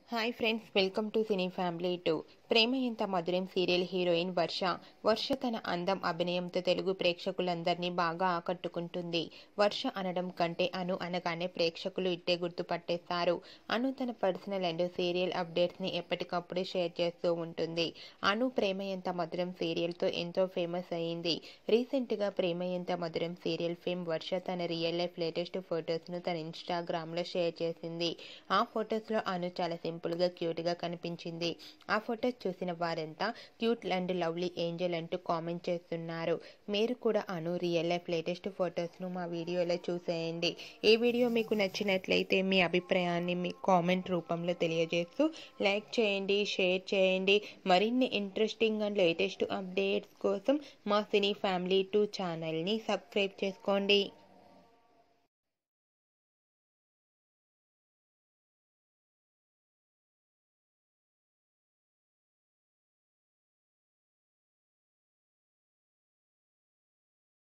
hi friends welcome to cine family two Prema Entha Madhuram serial heroine వర్ష వర్ష తన అందం అభినయంతో తెలుగు ప్రేక్షకులందరినీ బాగా ఆకట్టుకుంటుంది వర్ష అనడం కంటే అను అనగానే ప్రేక్షకులు ఇట్టే గుర్తుపట్టేస్తారు అను తన పర్సనల్ అండ్ సీరియల్ అప్డేట్స్ని ఎప్పటికప్పుడు షేర్ చేస్తూ ఉంటుంది అను ప్రేమ ఎంత మధురం సీరియల్తో ఎంతో ఫేమస్ అయ్యింది రీసెంట్గా ప్రేమ ఎంత మధురం సీరియల్ ఫేమ్ వర్ష తన రియల్ లైఫ్ లేటెస్ట్ ఫొటోస్ను తన ఇన్స్టాగ్రామ్లో షేర్ చేసింది ఆ ఫొటోస్లో అను చాలా సింపుల్గా క్యూట్గా కనిపించింది ఆ ఫొటోస్ చూసిన వారంతా క్యూట్ అండ్ లవ్లీ ఏంజల్ అంటూ కామెంట్ చేస్తున్నారు మీరు కూడా అను రియల్ లైఫ్ లేటెస్ట్ ఫొటోస్ను మా వీడియోలో చూసేయండి ఈ వీడియో మీకు నచ్చినట్లయితే మీ అభిప్రాయాన్ని మీ కామెంట్ రూపంలో తెలియజేస్తూ లైక్ చేయండి షేర్ చేయండి మరిన్ని ఇంట్రెస్టింగ్ అండ్ లేటెస్ట్ అప్డేట్స్ కోసం మా సినీ ఫ్యామిలీ టూ ఛానల్ని సబ్స్క్రైబ్ చేసుకోండి